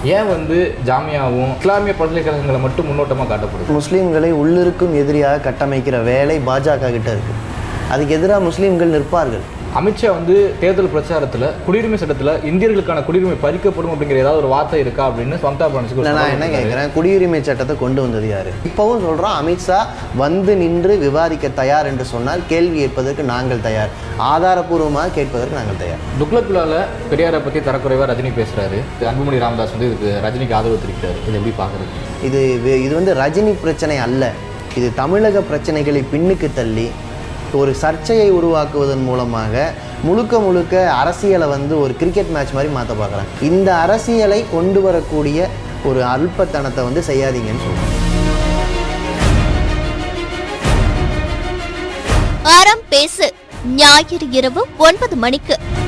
ஏன் வந்து ஜாமியாவும் இஸ்லாமிய பல்கலைக்கழகங்களை மட்டும் முன்னோட்டமாக காட்டப்படுது முஸ்லீம்களை உள்ளிருக்கும் எதிரியாக கட்டமைக்கிற வேலை பாஜக கிட்ட இருக்கு அதுக்கு எதிராக முஸ்லீம்கள் நிற்பார்கள் அமித்ஷா வந்து தேர்தல் பிரச்சாரத்தில் குடியுரிமை சட்டத்தில் இந்தியர்களுக்கான குடியுரிமை பறிக்கப்படும் அப்படிங்கிற ஏதாவது ஒரு வார்த்தை இருக்கா அப்படின்னு மம்தா பானர்ஜிக்கு ஒரு இல்லை நான் சவால் என்ன விடுத்தாரு. கேட்குறேன் குடியுரிமை சட்டத்தை கொண்டு வந்தது யாரு இப்போவும் சொல்கிறோம் அமித்ஷா வந்து நின்று விவாதிக்க தயார் என்று சொன்னால் கேள்வி கேட்பதற்கு நாங்கள் தயார் ஆதாரபூர்வமாக கேட்பதற்கு நாங்கள் தயார் துக்ளக் விழாவில் பெரியாரை பற்றி தரக்குறைவாக ரஜினி பேசுறாரு அன்புமணி ராமதாஸ் வந்து இதுக்கு ரஜினிக்கு ஆதரவு தெரிவிக்கிறாரு இதை எப்படி பார்க்குறது இது வே- இது வந்து ரஜினி பிரச்சனை அல்ல இது தமிழக பிரச்சனைகளை பின்னுக்கு தள்ளி ஒரு சர்ச்சையை உருவாக்குவதன் மூலமாக முழுக்க முழுக்க அரசியலை வந்து ஒரு கிரிக்கெட் மேட்ச் மாதிரி மாற்ற பார்க்குறாங்க இந்த அரசியலை கொண்டு வரக்கூடிய ஒரு அல்பத்தனத்தை வந்து செய்யாதீங்கன்னு சொல்லுவாங்க அறம் பேசு ஞாயிறு இரவு ஒன்பது மணிக்கு